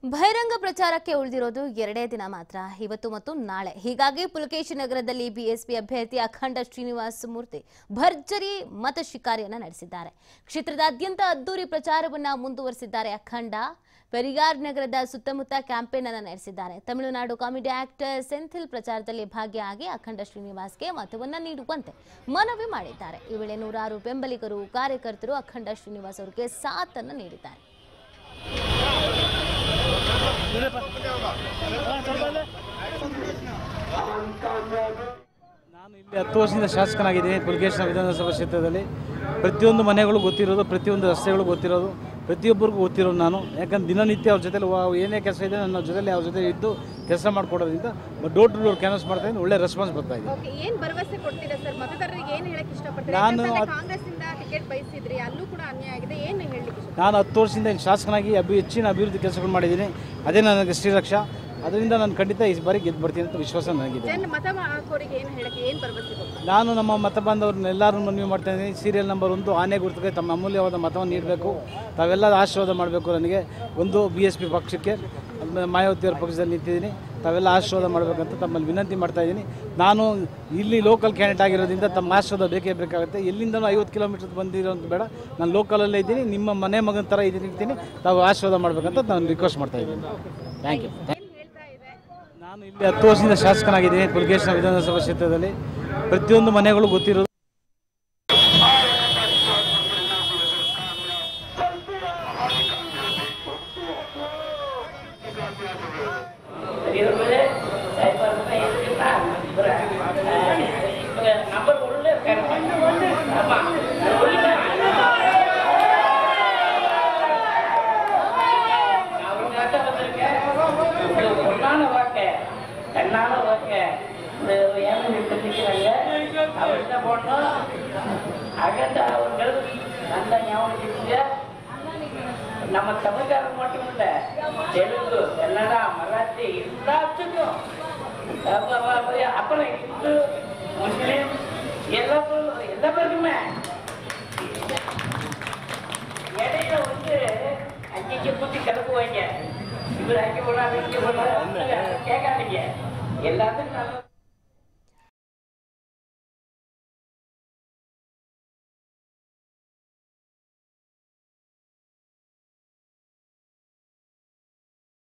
ಬಹಿರಂಗ ಪ್ರಚಾರಕ್ಕೆ ಉಳಿದಿರೋದು ಎರಡೇ ದಿನ ಮಾತ್ರ ಇವತ್ತು ಮತ್ತು ನಾಳೆ ಹೀಗಾಗಿ ಪುಲಕೇಶಿ ನಗರದಲ್ಲಿ ಬಿಎಸ್ಪಿ ಅಭ್ಯರ್ಥಿ ಅಖಂಡ ಶ್ರೀನಿವಾಸ ಮೂರ್ತಿ ಭರ್ಜರಿ ಮತ ಶಿಕಾರಿಯನ್ನ ನಡೆಸಿದ್ದಾರೆ ಕ್ಷೇತ್ರದಾದ್ಯಂತ ಅದ್ದೂರಿ ಪ್ರಚಾರವನ್ನ ಮುಂದುವರೆಸಿದ್ದಾರೆ ಅಖಂಡ ಪೆರಿಯಾರ್ ನಗರದ ಸುತ್ತಮುತ್ತ ಕ್ಯಾಂಪೇನ್ ಅನ್ನು ನಡೆಸಿದ್ದಾರೆ ತಮಿಳುನಾಡು ಕಾಮಿಡಿ ಆಕ್ಟರ್ ಸೆಂಥಿಲ್ ಪ್ರಚಾರದಲ್ಲಿ ಭಾಗಿಯಾಗಿ ಅಖಂಡ ಶ್ರೀನಿವಾಸ್ಗೆ ಮತವನ್ನ ನೀಡುವಂತೆ ಮನವಿ ಮಾಡಿದ್ದಾರೆ ಈ ವೇಳೆ ನೂರಾರು ಬೆಂಬಲಿಗರು ಕಾರ್ಯಕರ್ತರು ಅಖಂಡ ಶ್ರೀನಿವಾಸ್ ಅವರಿಗೆ ಸಾಥನ್ನು ನೀಡಿದ್ದಾರೆ ನಾನು ಇಲ್ಲಿ ಹತ್ತು ವರ್ಷದಿಂದ ಶಾಸಕನಾಗಿದ್ದೀನಿ ಪುಲ್ಕೇಶ್ನ ವಿಧಾನಸಭಾ ಕ್ಷೇತ್ರದಲ್ಲಿ ಪ್ರತಿಯೊಂದು ಮನೆಗಳು ಗೊತ್ತಿರೋದು ಪ್ರತಿಯೊಂದು ರಸ್ತೆಗಳು ಗೊತ್ತಿರೋದು ಪ್ರತಿಯೊಬ್ಬರಿಗೂ ಗೊತ್ತಿರೋದು ನಾನು ಯಾಕಂದ್ರೆ ದಿನನಿತ್ಯ ಅವ್ರ ಜೊತೆಲಿ ವಾ- ಏನೇ ಕೆಲಸ ಇದೆ ನನ್ನ ಜೊತೆಲಿ ಅವ್ರ ಜೊತೆ ಇದ್ದು ಕೆಲಸ ಮಾಡಿಕೊಡೋದ್ರಿಂದ ಡೋರ್ ಟು ಡೋರ್ ಕ್ಯಾನ್ವಸ್ ಮಾಡ್ತಾ ಇದ್ದೀನಿ ಒಳ್ಳೆ ರೆಸ್ಪಾನ್ಸ್ ಬರ್ತಾ ಇದೆ ಓಕೆ ಏನ್ ಭರವಸೆ ಕೊಡ್ತೀರಾ ಸರ್ ಮತದಾರರಿಗೆ ಏನ್ ಹೇಳಕ್ ಇಷ್ಟಪಡ್ತೀರಾ ನಾನು ಯಾಕಂತಂದ್ರೆ ಅದ್- ಕಾಂಗ್ರೆಸ್ ಇಂದ ಟಿಕೆಟ್ ಬಯಸಿದ್ರಿ ಅಲ್ಲೂ ಕೂಡ ಅನ್ಯಾಯ ಆಗಿದೆ ಏನ್ ಹೇಳಲಿಕ್ಕೆ ಇಷ್ಟ ನಾನು ಹತ್ತು ವರ್ಷದಿಂದ ಇಲ್ಲಿ ಶಾಸಕನಾಗಿ ಅಭಿ ಹೆಚ್ಚಿನ ಅಭಿವೃದ್ಧಿ ಕೆಲಸಗಳು ಮಾಡಿದ್ದೀನಿ ಅದೇ ನನಗೆ ಶ್ರೀರಕ್ಷಾ ಅದರಿಂದ ನಾನು ಖಂಡಿತ ಈ ಬಾರಿ ಗೆದ್ದು ಬರ್ತೀನಿ ಅಂತ ವಿಶ್ವಾಸ ನನಗಿದೆ ಜನ ಮತ ಹಾಕೋರಿಗೆ ಏನ್ ಹೇಳಕ್ಕೆ ಏನ್ ಭರವಸೆ ಕೊಡ್ತೀರಾ ನಾನು ನಮ್ಮ ಮತ ಬಾಂಧವ್ರನ್ನೆಲ್ಲರೂ ಮನವಿ ಮಾಡ್ತಾ ಇದ್ದೀನಿ ಸೀರಿಯಲ್ ನಂಬರ್ ಒಂದು ಆನೆ ಗುರುತಿಗೆ ತಮ್ಮ ಅಮೂಲ್ಯವಾದ ಮತವನ್ನು ನೀಡಬೇಕು ತಾವೆಲ್ಲ ಆಶೀರ್ವಾದ ಮಾಡಬೇಕು ನನಗೆ ಒಂದು ಬಿ ಎಸ್ ಪಿ ಪಕ್ಷಕ್ಕೆ ಆಮೇಲೆ ಮಾಯಾವತಿಯವರ ಪಕ್ಷದಲ್ಲಿ ನಿಂತಿದ್ದೀನಿ ತಾವೆಲ್ಲ ಆಶೀರ್ವಾದ ಮಾಡಬೇಕಂತ ತಮ್ಮಲ್ಲಿ ವಿನಂತಿ ಮಾಡ್ತಾ ಇದ್ದೀನಿ ನಾನು ಇಲ್ಲಿ ಲೋಕಲ್ ಕ್ಯಾಂಡಿಡೇಟ್ ಆಗಿರೋದ್ರಿಂದ ತಮ್ಮ ಆಶೀರ್ವಾದ ಬೇಕೇ ಬೇಕಾಗುತ್ತೆ ಎಲ್ಲಿಂದನೂ ಐವತ್ತು ಕಿಲೋಮೀಟರ್ ಬಂದಿರೋಂಥ ಬೇಡ ನಾನು ಲೋಕಲಲ್ಲೇ ಇದ್ದೀನಿ ನಿಮ್ಮ ಮನೆ ಮಗನ ಥರ ಇದ್ದೀನಿ ತಾವು ಆಶೀರ್ವಾದ ಮಾಡಬೇಕಂತ ನಾನು ರಿಕ್ವೆಸ್ಟ್ ಮಾಡ್ತಾ ಇದ್ದೀನಿ ಥ್ಯಾಂಕ್ ಯು ಏನ್ ಹೇಳ್ತಾ ಇದೆ ನಾನು ಇಲ್ಲಿ ಹತ್ತು ವರ್ಷದಿಂದ ಶಾಸಕನಾಗಿದ್ದೀನಿ ಪುಲ್ಕೇಶ್ನ ವಿಧಾನಸಭಾ ಕ್ಷೇತ್ರದಲ್ಲಿ ಪ್ರತಿಯೊಂದು ಮನೆಗಳು ಗೊತ್ತಿರೋದು ಇರುತ್ತದೆ ಸೈಬರ್ನ ಇದಕ್ಕಿಂತ ಇಬ್ಬರ ಇವಾಗ ನಂಬರ್ ಒಳ್ಳೆ ஆமா அவங்க கிட்ட வந்திருக்கேன் உங்களுக்கு பொண்ணான வாக்க கண்ணான வாக்க இந்த ஏமன் நிற்கிறாங்க அவர்கிட்ட போட்டோம் அகண்ட அவர்கள் நல்லா ஞாபகம் வச்சுக்கோங்க நம்ம தமிழ்காரங்க மட்டும் இல்ல தெலுங்கு கன்னடா மராத்தி எல்லாத்துக்கும் அப்ப- அப்ப- அப்புறம் இந்து முஸ்லீம் எல்லாத்துக்கும் எல்லா பேருக்குமே இடையில வந்து அங்கங்க குத்தி கிளப்புவாங்க இவர் அங்கே போனாரு இங்கே போனாரு கேட்காதீங்க எல்லாத்துக்கும் நல்லது